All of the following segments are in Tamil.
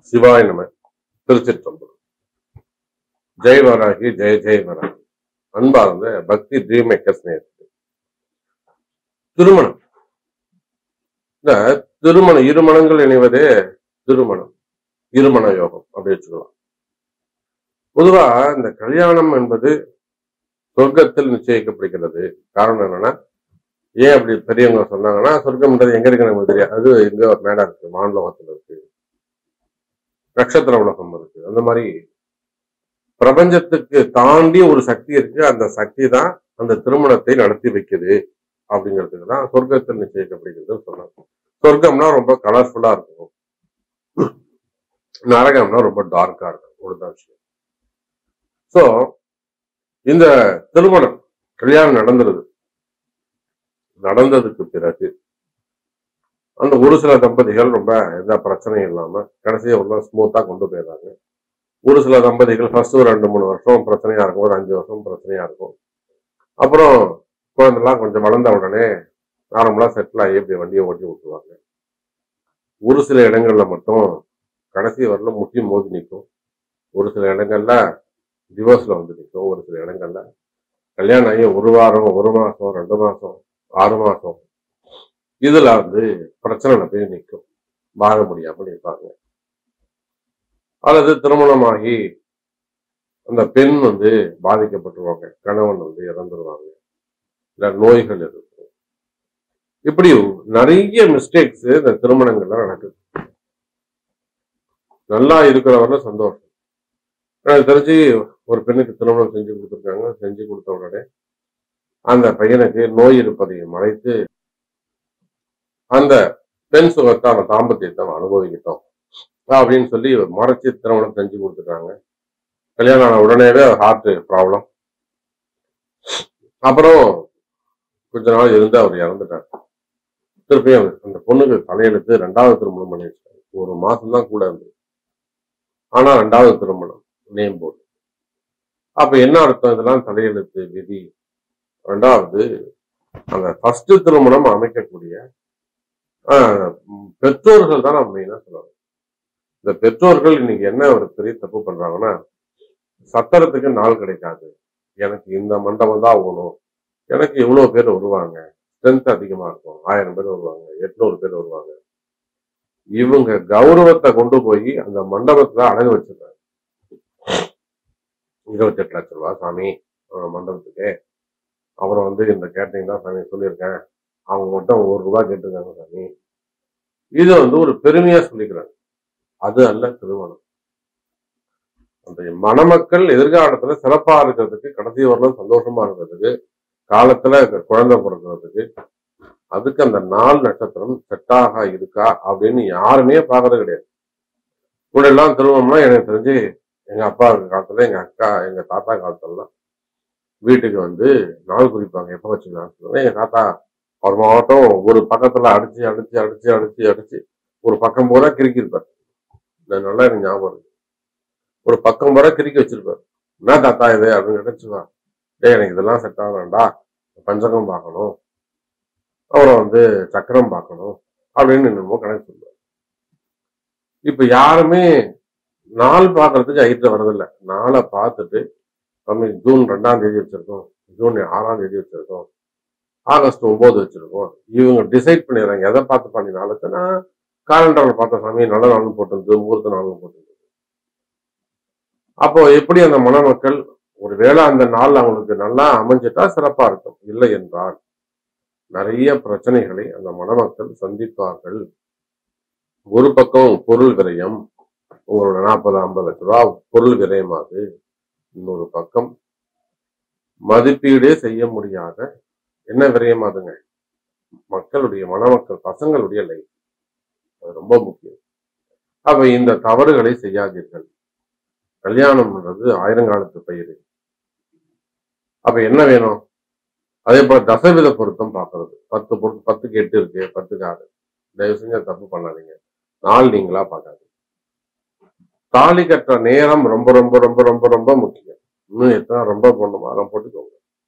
சிவாய நம திருச்சிற்றம்பலம் ஜெய் வராகி ஜெய ஜெய் வராகி அன்பார்ந்த பக்தி ட்ரீம் மேக்கர்ஸ் நேரத்தில் திருமணம் இந்த திருமண இருமணங்கள் இணைவதே திருமணம் இருமண யோகம் அப்படி வச்சுக்கலாம் பொதுவா இந்த கல்யாணம் என்பது சொர்க்கத்தில் நிச்சயிக்கப்படுகிறது காரணம் என்னன்னா ஏன் அப்படி பெரியவங்க சொன்னாங்கன்னா சொர்க்கம்ன்றது எங்க இருக்கு நமக்கு தெரியாது அது எங்க ஒரு மேடா இருக்கு மாநிலத்தில் இருக்கு நட்சத்திர உலகம் இருக்கு அந்த மாதிரி பிரபஞ்சத்துக்கு தாண்டி ஒரு சக்தி இருக்கு அந்த சக்தி தான் அந்த திருமணத்தை நடத்தி வைக்குது அப்படிங்கிறதுக்கு தான் சொர்க்கத்தில் நிச்சயிக்கப்படுகிறதுன்னு சொன்னாங்க சொர்க்கம்னா ரொம்ப கலர்ஃபுல்லா இருக்கும் நரகம்னா ரொம்ப டார்க்கா இருக்கும் ஒழுதான் விஷயம் சோ இந்த திருமணம் கல்யாணம் நடந்துருது நடந்ததுக்கு பிறகு அந்த ஒரு சில தம்பதிகள் ரொம்ப எந்த பிரச்சனையும் இல்லாம கடைசியா ஒரு ஸ்மூத்தா கொண்டு போயிடுறாங்க ஒரு சில தம்பதிகள் ஃபர்ஸ்ட் ஒரு ரெண்டு மூணு வருஷம் பிரச்சனையா இருக்கும் ஒரு அஞ்சு வருஷம் பிரச்சனையா இருக்கும் அப்புறம் குழந்தைலாம் கொஞ்சம் வளர்ந்த உடனே நார்மலா செட்டில் ஆகி இப்படி வண்டியை ஓட்டி விட்டுருவாங்க ஒரு சில இடங்கள்ல மட்டும் கடைசி வரல முட்டி மோதி நிற்கும் ஒரு சில இடங்கள்ல டிவோர்ஸ்ல வந்து நிற்கும் ஒரு சில இடங்கள்ல கல்யாணம் ஆகி ஒரு வாரம் ஒரு மாசம் ரெண்டு மாசம் ஆறு மாசம் இதுல வந்து பிரச்சனை போய் நிற்கும் வாழ முடியாம நிற்பாங்க அல்லது திருமணமாகி அந்த பெண் வந்து பாதிக்கப்பட்டுருவாங்க கணவன் வந்து இறந்துருவாங்க இல்ல நோய்கள் இருக்கும் இப்படி நிறைய மிஸ்டேக்ஸ் இந்த திருமணங்கள்ல நடக்குது நல்லா இருக்கிறவங்க சந்தோஷம் எனக்கு தெரிஞ்சு ஒரு பெண்ணுக்கு திருமணம் செஞ்சு கொடுத்துருக்காங்க செஞ்சு கொடுத்த உடனே அந்த பையனுக்கு நோய் இருப்பதை மறைத்து அந்த பெண் சுகத்தை அவன் தாம்பத்தியத்தை அவன் அனுபவிக்கிட்டோம் அப்படின்னு சொல்லி மறைச்சு திருமணம் செஞ்சு கொடுத்துட்டாங்க கல்யாணம் ஆன உடனேவே ஹார்ட் ப்ராப்ளம் அப்புறம் கொஞ்ச நாள் இருந்து அவர் இறந்துட்டார் திருப்பியும் அந்த பொண்ணுக்கு தலையெழுத்து ரெண்டாவது திருமணம் பண்ணி வச்சாங்க ஒரு மாசம் தான் கூட இருந்தது ஆனா ரெண்டாவது திருமணம் நேம் போட்டு அப்ப என்ன அர்த்தம் இதெல்லாம் தலையெழுத்து விதி ரெண்டாவது அந்த ஃபர்ஸ்ட் திருமணம் அமைக்கக்கூடிய ஆஹ், பெற்றோர்கள் தான் நம்ம மெயினா சொல்லணும் இந்த பெற்றோர்கள் இன்னைக்கு என்ன ஒரு பெரிய தப்பு பண்றாங்கன்னா சத்திரத்துக்கு நாள் கிடைக்காது எனக்கு இந்த மண்டபம் தான் ஆகணும் எனக்கு இவ்வளவு பேர் வருவாங்க ஸ்ட்ரென்த் அதிகமா இருக்கும் ஆயிரம் பேர் வருவாங்க எட்நூறு பேர் வருவாங்க இவங்க கௌரவத்தை கொண்டு போய் அந்த மண்டபத்துல அடகு வச்சிருக்காங்க இருபத்தெட்டு லட்சம் ரூபாய் சாமி அஹ் மண்டபத்துக்கு அப்புறம் வந்து இந்த கேட்டரிங் தான் சாமி சொல்லியிருக்கேன் அவங்க மட்டும் ஒரு ரூபாய் கேட்டிருக்காங்க சாமி இது வந்து ஒரு பெருமையா சொல்லிக்கிறாங்க அது அல்ல திருமணம் அந்த மணமக்கள் எதிர்காலத்துல சிறப்பா இருக்கிறதுக்கு கடைசி வரலும் சந்தோஷமா இருக்கிறதுக்கு காலத்துல குழந்தை பிறக்கிறதுக்கு அதுக்கு அந்த நாள் நட்சத்திரம் செட்டாக இருக்கா அப்படின்னு யாருமே பார்க்கறது கிடையாது கூட எல்லாம் திருமணம்னா எனக்கு தெரிஞ்சு எங்க அப்பா இருக்க காலத்துல எங்க அக்கா எங்க தாத்தா காலத்துலலாம் வீட்டுக்கு வந்து நாள் குறிப்பாங்க எப்ப வச்சுக்கலாம் சொல்லுவாங்க எங்க தாத்தா அவர் மாவட்டம் ஒரு பக்கத்துல அடிச்சு அடிச்சு அடிச்சு அடிச்சு அடிச்சு ஒரு பக்கம் பூரா கிறுக்கி இருப்பார் நான் நல்லா எனக்கு ஞாபகம் இருக்கு ஒரு பக்கம் பூரா கிறுக்கி வச்சிருப்பார் என்ன தாத்தா இது அப்படின்னு நினைச்சுவா டேய் எனக்கு இதெல்லாம் செட் ஆகலாம்டா பஞ்சகம் பார்க்கணும் அப்புறம் வந்து சக்கரம் பார்க்கணும் அப்படின்னு என்னமோ கணக்கு சொல்லுவார் இப்ப யாருமே நாள் பார்க்கறதுக்கு ஐட்டில் வரதில்லை நாளை பார்த்துட்டு கம்மி ஜூன் ரெண்டாம் தேதி வச்சிருக்கோம் ஜூன் ஆறாம் தேதி வச்சிருக்கோம் ஆகஸ்ட் ஒன்பது வச்சிருக்கோம் இவங்க டிசைட் பண்ணிடுறாங்க எதை பார்த்து பண்ணி நாளுக்குன்னா காலண்டரில் பார்த்த சாமி நல்ல நாளும் போட்டிருந்து முகூர்த்த நாளும் போட்டிருந்து அப்போ எப்படி அந்த மணமக்கள் ஒருவேளை அந்த நாள் அவங்களுக்கு நல்லா அமைஞ்சிட்டா சிறப்பா இருக்கும் இல்லை என்றால் நிறைய பிரச்சனைகளை அந்த மணமக்கள் சந்திப்பார்கள் ஒரு பக்கம் பொருள் விரயம் உங்களோட நாற்பது ஐம்பது லட்ச ரூபா பொருள் விரயமாகுது இன்னொரு பக்கம் மதிப்பீடே செய்ய முடியாத என்ன விரயமாதுங்க மக்களுடைய மணமக்கள் பசங்களுடைய லைஃப் அது ரொம்ப முக்கியம் அப்ப இந்த தவறுகளை செய்யாதீர்கள் கல்யாணம்ன்றது ஆயிரங்காலத்து பயிர் அப்ப என்ன வேணும் அதே போல தசவித பொருத்தம் பார்க்கறது பத்து பொருத்து பத்துக்கு எட்டு இருக்கு பத்துக்கு ஆறு தயவு செஞ்சு அதை தப்பு பண்ணாதீங்க நாள் நீங்களா பார்க்காதீங்க தாலி கட்டுற நேரம் ரொம்ப ரொம்ப ரொம்ப ரொம்ப ரொம்ப முக்கியம் இன்னும் எத்தனை ரொம்ப போடணுமோ அதெல்லாம் போட்டுக்கோங்க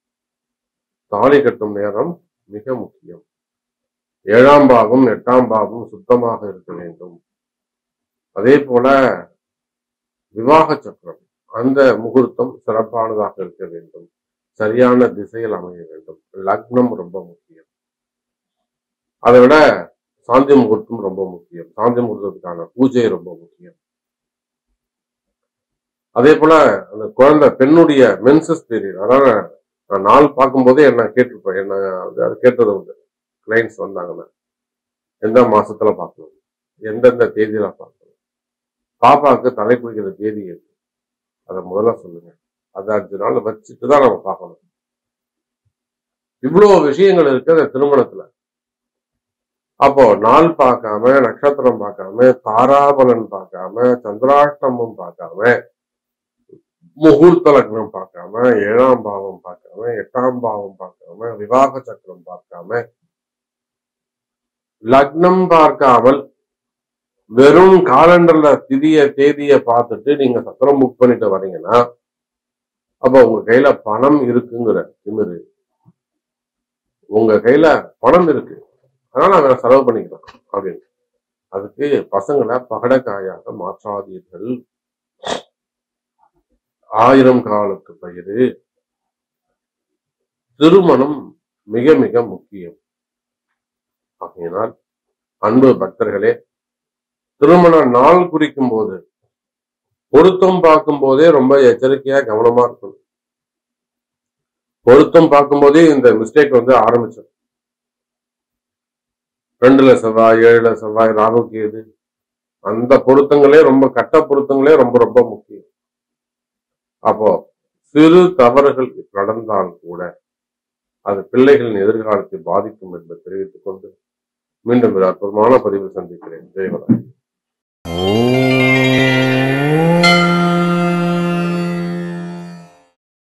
தாலி கட்டும் நேரம் மிக முக்கியம் ஏழாம் பாகம் எட்டாம் பாகம் சுத்தமாக இருக்க வேண்டும் அதே போல விவாக சக்கரம் அந்த முகூர்த்தம் சிறப்பானதாக இருக்க வேண்டும் சரியான திசையில் அமைய வேண்டும் லக்னம் ரொம்ப முக்கியம் அதை விட சாந்தி முகூர்த்தம் ரொம்ப முக்கியம் சாந்தி முகூர்த்தத்துக்கான பூஜை ரொம்ப முக்கியம் அதே போல அந்த குழந்தை பெண்ணுடைய மென்சஸ் பீரியட் அதாவது நான் நாள் பார்க்கும்போதே என்ன கேட்டிருப்பேன் என்ன அது அது கேட்டது உண்டு கிளைண்ட்ஸ் வந்தாங்கன்னா எந்த மாசத்துல பார்க்கணும் எந்தெந்த தேதியில பார்க்கணும் பாப்பாவுக்கு தலை குளிக்கிற தேதி எது அதை முதல்ல சொல்லுங்க அது அஞ்சு நாள் வச்சுட்டு தான் நம்ம பார்க்கணும் இவ்வளவு விஷயங்கள் இருக்கு அந்த திருமணத்துல அப்போ நாள் பார்க்காம நட்சத்திரம் பார்க்காம தாராபலன் பார்க்காம சந்திராஷ்டமம் பார்க்காம முகூர்த்த லக்னம் பார்க்காம ஏழாம் பாவம் பார்க்காம எட்டாம் பாவம் பார்க்காம விவாக சக்கரம் பார்க்காம லக்னம் பார்க்காமல் வெறும் காலண்டர்ல திதிய தேதிய பார்த்துட்டு நீங்க சத்திரம் புக் பண்ணிட்டு வரீங்கன்னா அப்ப உங்க கையில பணம் இருக்குங்கிற திமிரு உங்க கையில பணம் இருக்கு அதனால அவன் செலவு பண்ணிக்கலாம் அப்படின்னு அதுக்கு பசங்களை பகடக்காயாக மாற்றாதீர்கள் ஆயிரம் காலத்து பயிர் திருமணம் மிக மிக முக்கியம் ஆகையினால் அன்பு பக்தர்களே திருமண நாள் குறிக்கும் போது பொருத்தம் பார்க்கும் போதே ரொம்ப எச்சரிக்கையா கவனமா இருக்கணும் பொருத்தம் பார்க்கும் போதே இந்த மிஸ்டேக் வந்து ஆரம்பிச்சிடும் ரெண்டுல செவ்வாய் ஏழுல செவ்வாய் ராகு கேது அந்த பொருத்தங்களே ரொம்ப கட்ட பொருத்தங்களே ரொம்ப ரொம்ப முக்கியம் அப்போ சிறு தவறுகள் நடந்தால் கூட அது பிள்ளைகளின் எதிர்காலத்தை பாதிக்கும் என்பதை தெரிவித்துக் கொண்டு மீண்டும் ஒரு அற்புதமான பதிவில் சந்திக்கிறேன் ஜெயவராய்